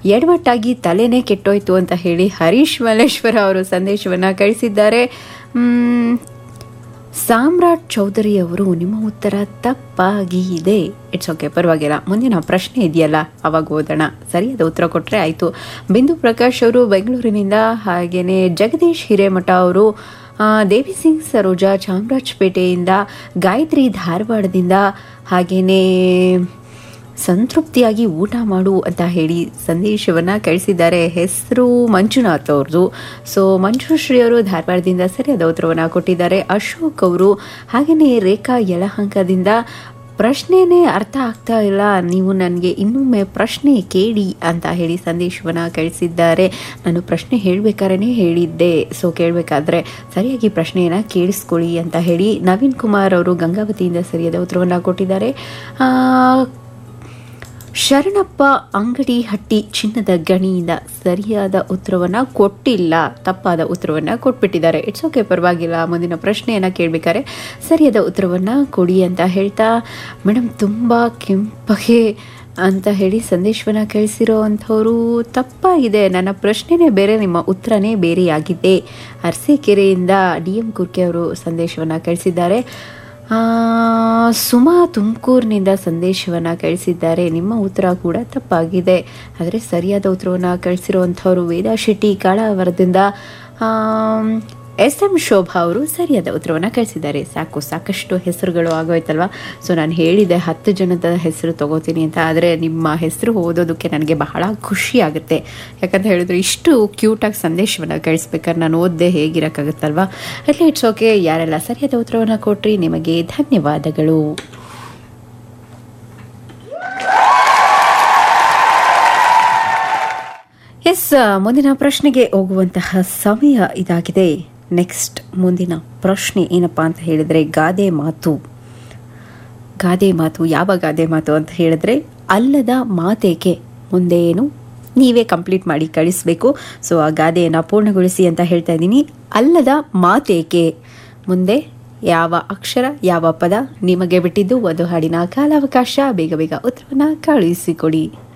ಎಡವಟ್ಟಾಗಿ ತಲೆನೇ ಕೆಟ್ಟೋಯ್ತು ಅಂತ ಹೇಳಿ ಹರೀಶ್ ಮಲ್ಲೇಶ್ವರ ಅವರು ಸಂದೇಶವನ್ನು ಕಳಿಸಿದ್ದಾರೆ ಮ್, ಸಾಮ್ರಾಟ್ ಚೌಧರಿ ಅವರು ನಿಮ್ಮ ಉತ್ತರ ತಪ್ಪಾಗಿದೆ ಇಟ್ಸ್ ಓಕೆ ಪರವಾಗಿಲ್ಲ ಮುಂದಿನ ಪ್ರಶ್ನೆ ಇದೆಯಲ್ಲ ಅವಾಗ ಓದೋಣ ಸರಿಯಾದ ಉತ್ತರ ಕೊಟ್ಟರೆ ಆಯಿತು ಬಿಂದು ಪ್ರಕಾಶ್ ಅವರು ಬೆಂಗಳೂರಿನಿಂದ ಹಾಗೆಯೇ ಜಗದೀಶ್ ಹಿರೇಮಠ ಅವರು ಆ, ದೇವಿ ಸಿಂಗ್ ಸರೋಜಾ ಚಾಮರಾಜಪೇಟೆಯಿಂದ ಗಾಯತ್ರಿ ಧಾರವಾಡದಿಂದ ಹಾಗೆಯೇ ಸಂತೃಪ್ತಿಯಾಗಿ ಊಟ ಮಾಡು ಅಂತ ಹೇಳಿ ಸಂದೇಶವನ್ನು ಕಳಿಸಿದ್ದಾರೆ ಹೆಸರು ಮಂಜುನಾಥ್ ಅವ್ರದ್ದು ಸೊ ಮಂಜುಶ್ರೀ ಅವರು ಧಾರವಾಡದಿಂದ ಸರಿಯಾದ ಉತ್ತರವನ್ನು ಕೊಟ್ಟಿದ್ದಾರೆ ಅಶೋಕ್ ಅವರು ಹಾಗೆಯೇ ರೇಖಾ ಯಲಹಂಕದಿಂದ ಪ್ರಶ್ನೆನೇ ಅರ್ಥ ಆಗ್ತಾ ಇಲ್ಲ ನೀವು ನನಗೆ ಇನ್ನೊಮ್ಮೆ ಪ್ರಶ್ನೆ ಕೇಳಿ ಅಂತ ಹೇಳಿ ಸಂದೇಶವನ್ನು ಕಳಿಸಿದ್ದಾರೆ ನಾನು ಪ್ರಶ್ನೆ ಹೇಳಬೇಕಾದ್ರೆ ಹೇಳಿದ್ದೆ ಸೊ ಕೇಳಬೇಕಾದ್ರೆ ಸರಿಯಾಗಿ ಪ್ರಶ್ನೆಯನ್ನು ಕೇಳಿಸ್ಕೊಳ್ಳಿ ಅಂತ ಹೇಳಿ ನವೀನ್ ಕುಮಾರ್ ಅವರು ಗಂಗಾವತಿಯಿಂದ ಸರಿಯಾದ ಉತ್ತರವನ್ನು ಕೊಟ್ಟಿದ್ದಾರೆ ಆ, ಶರಣಪ್ಪ ಅಂಗಡಿ ಹಟ್ಟಿ ಚಿನ್ನದ ಗಣಿಯಿಂದ ಸರಿಯಾದ ಉತ್ತರವನ್ನು ಕೊಟ್ಟಿಲ್ಲ ತಪ್ಪಾದ ಉತ್ತರವನ್ನು ಕೊಟ್ಬಿಟ್ಟಿದ್ದಾರೆ ಇಟ್ಸ್ ಓಕೆ ಪರವಾಗಿಲ್ಲ ಮುಂದಿನ ಪ್ರಶ್ನೆಯನ್ನು ಕೇಳಬೇಕಾದ್ರೆ ಸರಿಯಾದ ಉತ್ತರವನ್ನು ಕೊಡಿ ಅಂತ ಹೇಳ್ತಾ ಮೇಡಮ್ ತುಂಬ ಕೆಂಪಗೆ ಅಂತ ಹೇಳಿ ಸಂದೇಶವನ್ನು ಕಳಿಸಿರೋ ಅಂಥವರು ತಪ್ಪಾಗಿದೆ ನನ್ನ ಪ್ರಶ್ನೆನೇ ಬೇರೆ ನಿಮ್ಮ ಉತ್ತರನೇ ಬೇರೆಯಾಗಿದೆ ಅರಸೀಕೆರೆಯಿಂದ ಡಿ ಎಂ ಕುರ್ಕೆ ಅವರು ಸಂದೇಶವನ್ನು ಕಳಿಸಿದ್ದಾರೆ ಆ, ಸುಮಾ ತುಮಕೂರಿನಿಂದ ಸಂದೇಶವನ್ನು ಕಳಿಸಿದ್ದಾರೆ ನಿಮ್ಮ ಉತ್ತರ ಕೂಡ ತಪ್ಪಾಗಿದೆ ಆದರೆ ಸರಿಯಾದ ಉತ್ತರವನ್ನು ಕಳಿಸಿರುವಂಥವ್ರು ವೇದಾ ಶೆಟ್ಟಿ ಕಾಳಾವರದಿಂದ ಎಸ್ ಎಂ ಶೋಭಾ ಅವರು ಸರಿಯಾದ ಉತ್ತರವನ್ನು ಕಳಿಸಿದ್ದಾರೆ ಸಾಕು ಸಾಕಷ್ಟು ಹೆಸರುಗಳು ಆಗೋಯ್ತಲ್ವಾ ಸೊ ನಾನು ಹೇಳಿದೆ ಹತ್ತು ಜನದ ಹೆಸರು ತಗೋತೀನಿ ಅಂತ ಆದರೆ ನಿಮ್ಮ ಹೆಸರು ಓದೋದಕ್ಕೆ ನನಗೆ ಬಹಳ ಖುಷಿ ಆಗುತ್ತೆ ಯಾಕಂತ ಹೇಳಿದ್ರೆ ಇಷ್ಟು ಕ್ಯೂಟಾಗಿ ಸಂದೇಶವನ್ನು ಕಳಿಸ್ಬೇಕಾದ್ರೆ ನಾನು ಓದದೆ ಹೇಗಿರೋಕ್ಕಾಗುತ್ತಲ್ವಾ ಅಟ್ಲಿ ಇಟ್ಸ್ ಓಕೆ ಯಾರೆಲ್ಲ ಸರಿಯಾದ ಉತ್ತರವನ್ನು ಕೊಟ್ರಿ ನಿಮಗೆ ಧನ್ಯವಾದಗಳು ಎಸ್ ಮುಂದಿನ ಪ್ರಶ್ನೆಗೆ ಹೋಗುವಂತಹ ಸಮಯ ಇದಾಗಿದೆ ನೆಕ್ಸ್ಟ್ ಮುಂದಿನ ಪ್ರಶ್ನೆ ಏನಪ್ಪಾ ಅಂತ ಹೇಳಿದ್ರೆ ಗಾದೆ ಮಾತು ಗಾದೆ ಮಾತು ಯಾವ ಗಾದೆ ಮಾತು ಅಂತ ಹೇಳಿದ್ರೆ ಅಲ್ಲದ ಮಾತೇಕೆ ಮುಂದೆ ಏನು ನೀವೇ ಕಂಪ್ಲೀಟ್ ಮಾಡಿ ಕಳಿಸ್ಬೇಕು ಸೊ ಆ ಗಾದೆಯನ್ನು ಪೂರ್ಣಗೊಳಿಸಿ ಅಂತ ಹೇಳ್ತಾ ಇದ್ದೀನಿ ಅಲ್ಲದ ಮಾತೇಕೆ ಮುಂದೆ ಯಾವ ಅಕ್ಷರ ಯಾವ ಪದ ನಿಮಗೆ ಬಿಟ್ಟಿದ್ದು ಒಂದು ಹಾಡಿನ ಕಾಲಾವಕಾಶ ಬೇಗ ಬೇಗ ಉತ್ತರವನ್ನು ಕಳುಹಿಸಿಕೊಡಿ